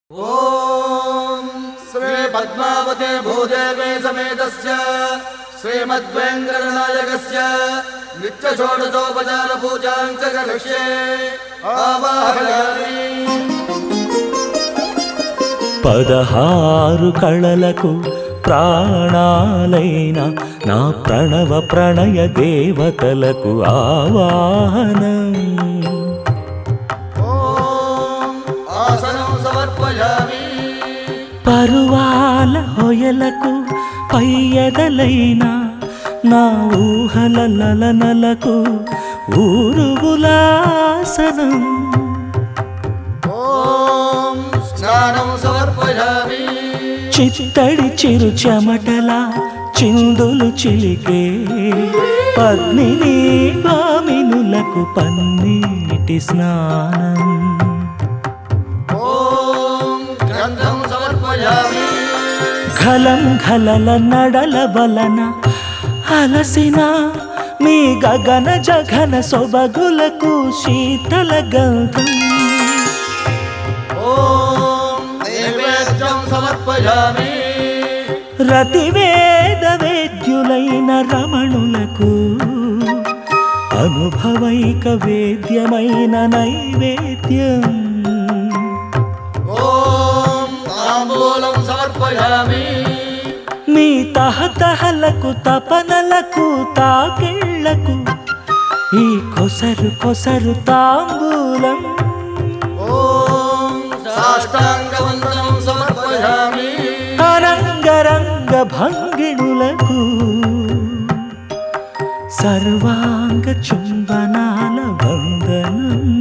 ॐ श्री पद्मावते भूदेवे समेतस्य श्रीमद्वेङ्कटनायकस्य नित्यषोडशोपचार पूजां च करिष्ये आवाहयामि పదహారు కళలకు ప్రాణాలైన నా ప్రణవ ప్రణయ దేవతలకు ఆవాహనం ॐ आसनं समर्पयामि పరువాల హొయలకు పయ్యదలైన నా ఊహల లలనలకు ఊరుగులాసనం ॐ स्नानं समर्पयामि చిత్తడి చిరు చెమటల చిందులు చిలికే పద్మిని భామినులకు పన్నీటి స్నానం ॐ ग्रन्थं समर्पयामि ఘలం ఘలల నడల వలన అలసిన మీ గగన జఘన సొబగులకు శీతల గంధం ॐ नैवेद्यं समर्पयामि రతివేద వేద్యులైన రమణులకు అనుభవైక వేద్యమైన నైవేద్యం ॐ ताम्बूलं समर्पयामि మీ తహతహలకు తపనలకు తాకిళ్లకు ఈ కొసరు కొసరు తాంబూలం ॐ साष्टाङ्गवन्दनं समर्पयामि అరంగరంగ భంగిణులకు సర్వాంగ చుంబనాల వందనం